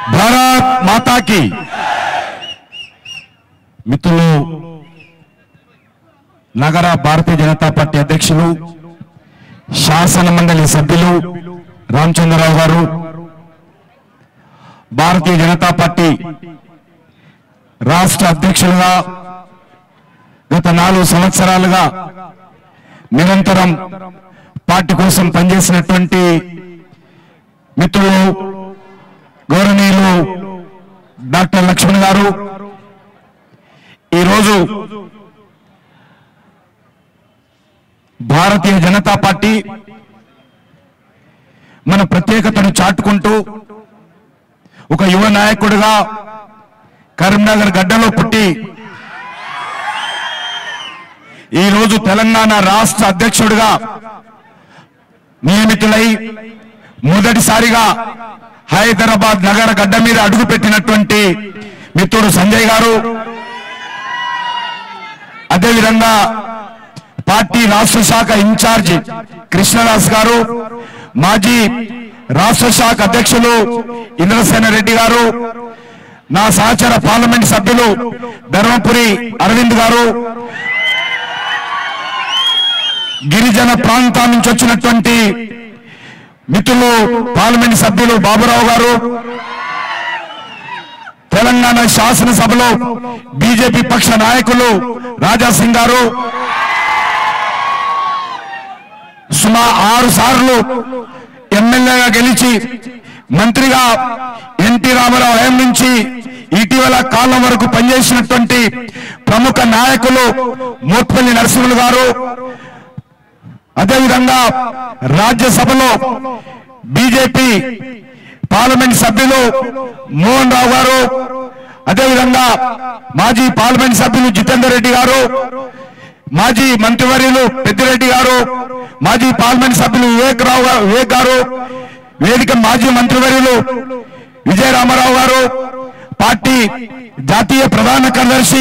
భారత్ మాతాకి మిత్రులు నగర భారతీయ జనతా పార్టీ అధ్యక్షులు శాసన మండలి సభ్యులు రామచంద్రరావు గారు భారతీయ జనతా పార్టీ రాష్ట్ర అధ్యక్షులుగా గత నాలుగు సంవత్సరాలుగా నిరంతరం పార్టీ కోసం పనిచేసినటువంటి మిత్రులు గౌరవనీయులు డాక్టర్ లక్ష్మణ్ గారు ఈరోజు భారతీయ జనతా పార్టీ మన ప్రత్యేకతను చాటుకుంటూ ఒక యువ నాయకుడిగా కరీంనగర్ గడ్డలో పుట్టి ఈరోజు తెలంగాణ రాష్ట్ర అధ్యక్షుడిగా నియమితులై మొదటిసారిగా హైదరాబాద్ నగర గడ్డ మీద అడుగుపెట్టినటువంటి మిత్రుడు సంజయ్ గారు అదేవిధంగా పార్టీ రాష్ట్ర శాఖ ఇన్ఛార్జి కృష్ణదాస్ గారు మాజీ రాష్ట్ర శాఖ అధ్యక్షులు ఇంద్రసేన రెడ్డి గారు నా సహచర పార్లమెంట్ సభ్యులు ధర్మపురి అరవింద్ గారు గిరిజన ప్రాంతాల నుంచి వచ్చినటువంటి మిత్రులు పార్లమెంట్ సభ్యులు బాబురావు గారు తెలంగాణ శాసనసభలో బీజేపీ పక్ష నాయకులు రాజా సింగ్ గారు సుమా ఆరు సార్లు ఎమ్మెల్యేగా గెలిచి మంత్రిగా ఎన్టీ రామారావు హయం నుంచి ఇటీవల కాలం వరకు పనిచేసినటువంటి ప్రముఖ నాయకులు మోత్పల్లి నరసింహులు గారు అదేవిధంగా రాజ్యసభలో బీజేపీ పార్లమెంట్ సభ్యులు మోహన్ రావు గారు అదేవిధంగా మాజీ పార్లమెంట్ సభ్యులు జితేందర్ రెడ్డి గారు మాజీ మంత్రివర్యులు పెద్దిరెడ్డి గారు మాజీ పార్లమెంట్ సభ్యులు వివేక్ రావు గారు వివేక్ గారు వేదిక మాజీ మంత్రివర్యులు విజయ రామారావు గారు పార్టీ జాతీయ ప్రధాన కార్యదర్శి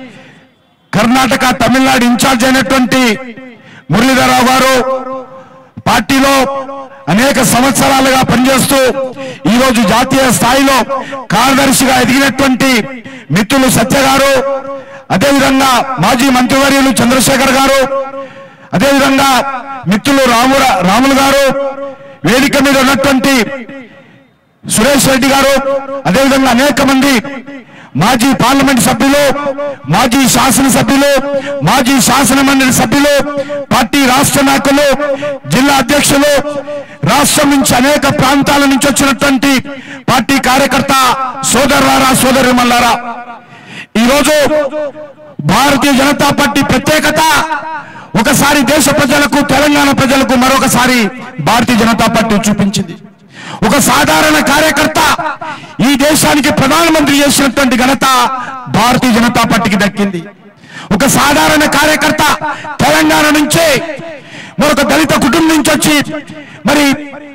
కర్ణాటక తమిళనాడు ఇన్ఛార్జ్ అయినటువంటి మురళీధరరావు గారు పార్టీలో అనేక సంవత్సరాలుగా పనిచేస్తూ ఈ రోజు జాతీయ స్థాయిలో కార్యదర్శిగా ఎదిగినటువంటి మిత్రులు సత్య గారు అదేవిధంగా మాజీ మంత్రివర్యులు చంద్రశేఖర్ గారు అదేవిధంగా మిత్రులు రాము రాములు గారు వేదిక మీద ఉన్నటువంటి సురేష్ రెడ్డి గారు అదేవిధంగా అనేక మంది మాజీ పార్లమెంట్ సభ్యులు మాజీ శాసనసభ్యులు మాజీ శాసన మండలి సభ్యులు పార్టీ రాష్ట్ర నాయకులు జిల్లా అధ్యక్షులు రాష్ట్రం నుంచి అనేక ప్రాంతాల నుంచి వచ్చినటువంటి పార్టీ కార్యకర్త సోదరులారా సోదరిమల్లారా ఈరోజు భారతీయ జనతా పార్టీ ప్రత్యేకత ఒకసారి దేశ ప్రజలకు తెలంగాణ ప్రజలకు మరొకసారి భారతీయ జనతా పార్టీ చూపించింది ఒక సాధారణ కార్యకర్త ఈ దేశానికి ప్రధానమంత్రి చేసినటువంటి ఘనత భారతీయ జనతా పార్టీకి దక్కింది ఒక సాధారణ కార్యకర్త తెలంగాణ నుంచే మరొక దళిత కుటుంబం నుంచి వచ్చి మరి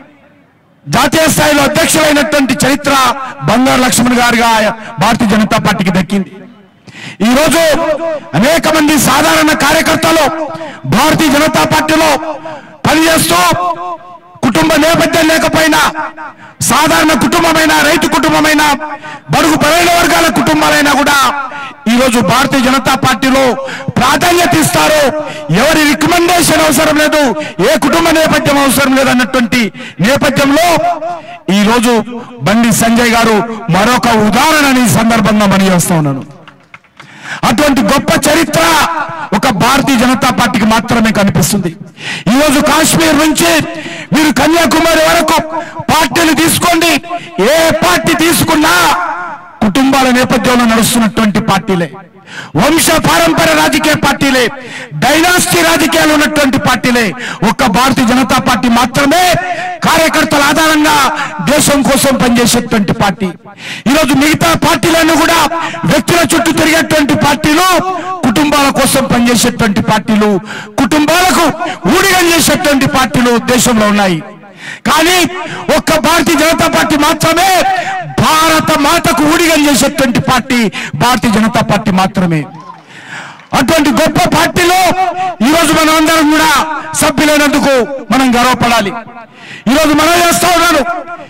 జాతీయ స్థాయిలో అధ్యక్షులైనటువంటి చరిత్ర బంగారు లక్ష్మణ్ గారిగా భారతీయ జనతా పార్టీకి దక్కింది ఈ రోజు అనేక మంది సాధారణ కార్యకర్తలు భారతీయ జనతా పార్టీలో పనిచేస్తూ కుటుంబ నేపథ్యం లేకపోయినా సాధారణ కుటుంబమైన రైతు కుటుంబమైన బడుగు బలైన వర్గాల కుటుంబాలైనా కూడా ఈ రోజు భారతీయ జనతా పార్టీలో ప్రాధాన్యత ఇస్తారు ఎవరి రికమెండేషన్ అవసరం లేదు ఏ కుటుంబ నేపథ్యం అవసరం లేదు అన్నటువంటి నేపథ్యంలో ఈ రోజు బండి సంజయ్ గారు మరొక ఉదాహరణని ఈ సందర్భంగా మనం చేస్తా ఉన్నాను అటువంటి గొప్ప చరిత్ర ఒక భారతీయ జనతా పార్టీకి మాత్రమే కనిపిస్తుంది ఈ రోజు కాశ్మీర్ నుంచి మీరు కన్యాకుమారి వరకు పార్టీలు తీసుకోండి ఏ పార్టీ తీసుకున్నా కుటుంబాల నేపథ్యంలో నడుస్తున్నటువంటి పార్టీలే వంశ పారంపర్య రాజకీయ పార్టీలే డైనాస్టీ రాజకీయాలు ఉన్నటువంటి పార్టీలే ఒక్క భారతీయ జనతా పార్టీ మాత్రమే కార్యకర్తల ఆధారంగా దేశం కోసం పనిచేసేటువంటి పార్టీ ఈరోజు మిగతా పార్టీలను కూడా వ్యక్తుల చుట్టూ తిరిగేటువంటి పార్టీలు కుటుంబాల కోసం పనిచేసేటువంటి పార్టీలు కుటుంబాలకు ఊడిగం చేసేటువంటి పార్టీలు దేశంలో ఉన్నాయి కానీ ఒక్క భారతీయ జనతా పార్టీ మాత్రమే భారత మాతకు ఊడిగం చేసేటువంటి పార్టీ భారతీయ జనతా పార్టీ మాత్రమే అటువంటి గొప్ప పార్టీలో ఈరోజు మనం అందరం కూడా సభ్యులైనందుకు మనం గర్వపడాలి ఈరోజు మనం చేస్తా ఉన్నాను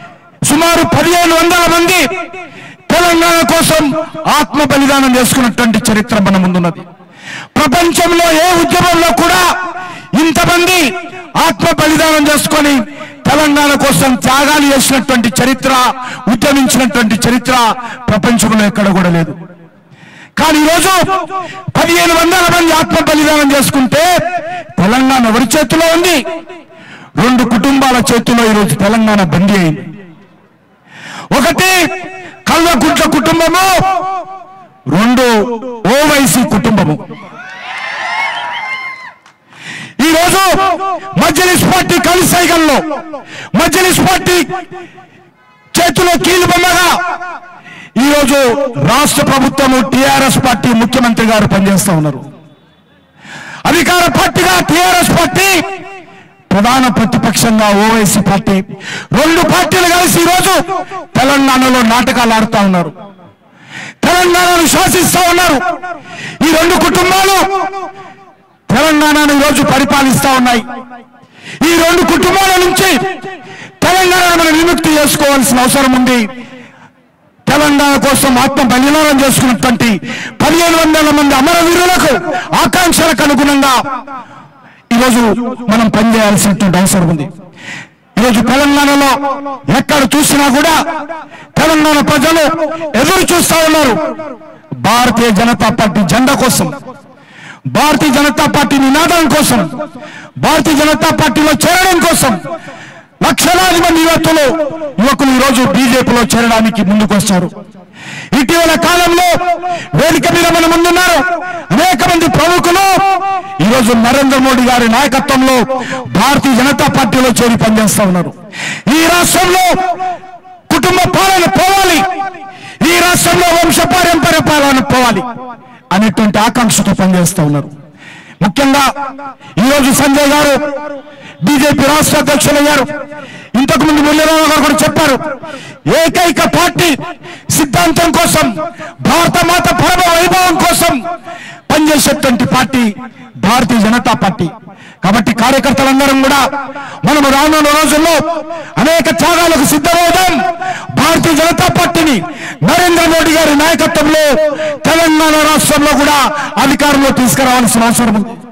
సుమారు పదిహేను వందల మంది తెలంగాణ కోసం ఆత్మ బలిదానం చేసుకున్నటువంటి చరిత్ర మన ముందున్నది ప్రపంచంలో ఏ ఉద్యమంలో కూడా ఇంతమంది ఆత్మ బలిదానం చేసుకొని తెలంగాణ కోసం త్యాగాలు చేసినటువంటి చరిత్ర ఉద్యమించినటువంటి చరిత్ర ప్రపంచంలో ఎక్కడ కూడా లేదు కానీ ఈరోజు పదిహేను వందల మంది ఆత్మ బలిదానం చేసుకుంటే తెలంగాణ ఎవరి చేతిలో ఉంది రెండు కుటుంబాల చేతిలో ఈరోజు తెలంగాణ బందీ అయింది ఒకటి కల్వకుంట్ల కుటుంబము రెండు ఓవైసీ కుటుంబము ఈ రోజు మజ్లిస్ పార్టీ కలిసైగల్లో మజ్లిస్ పార్టీ చేతిలో కీలు బొమ్మగా ఈ రోజు రాష్ట్ర ప్రభుత్వము టిఆర్ఎస్ పార్టీ ముఖ్యమంత్రి గారు పనిచేస్తా ఉన్నారు అధికార పార్టీగా టిఆర్ఎస్ పార్టీ ప్రధాన ప్రతిపక్షంగా ఓవైసీ పార్టీ రెండు పార్టీలు కలిసి ఈరోజు తెలంగాణలో నాటకాలు ఆడుతా ఉన్నారు తెలంగాణను శాసిస్తా ఉన్నారు ఈ రెండు కుటుంబాలు తెలంగాణను ఈరోజు పరిపాలిస్తా ఉన్నాయి ఈ రెండు కుటుంబాల నుంచి తెలంగాణను మనం విముక్తి చేసుకోవాల్సిన అవసరం ఉంది తెలంగాణ కోసం ఆత్మ బలిదానం చేసుకున్నటువంటి పదిహేను వందల మంది అమరవీరులకు ఆకాంక్షలకు అనుగుణంగా ఈరోజు మనం పనిచేయాల్సినటువంటి అవసరం ఉంది ఈరోజు తెలంగాణలో ఎక్కడ చూసినా కూడా తెలంగాణ ప్రజలు ఎదురు చూస్తా ఉన్నారు భారతీయ జనతా పార్టీ జెండా కోసం భారతీయ జనతా పార్టీ నినాదం కోసం భారతీయ జనతా పార్టీలో చేరడం కోసం లక్షలాది మంది యువతులు యువకులు ఈ రోజు బీజేపీలో చేరడానికి ముందుకు వచ్చారు ఇటీవల కాలంలో వేదిక మీద మన ముందున్నారు అనేక మంది ప్రముఖులు ఈ రోజు నరేంద్ర మోడీ గారి నాయకత్వంలో భారతీయ జనతా పార్టీలో చేరి పనిచేస్తా ఉన్నారు ఈ రాష్ట్రంలో కుటుంబ పాలన పోవాలి ఈ రాష్ట్రంలో వంశ పారంపర్య పాలన పోవాలి అనేటువంటి ఆకాంక్షతో పనిచేస్తా ఉన్నారు ముఖ్యంగా ఈరోజు సంజయ్ గారు బీజేపీ రాష్ట్ర అధ్యక్షులు అయ్యారు ఇంతకు ముందు మురళీరావు గారు కూడా చెప్పారు ఏకైక పార్టీ సిద్ధాంతం కోసం భారత మాత పరమ వైభవం కోసం పనిచేసేటువంటి పార్టీ భారతీయ జనతా పార్టీ కాబట్టి కార్యకర్తలందరం కూడా మనము రానున్న రోజుల్లో అనేక త్యాగాలకు సిద్ధమవుదాం భారతీయ జనతా పార్టీని నరేంద్ర మోడీ గారి నాయకత్వంలో తెలంగాణ రాష్ట్రంలో కూడా అధికారంలో తీసుకురావాల్సిన అవసరం ఉంది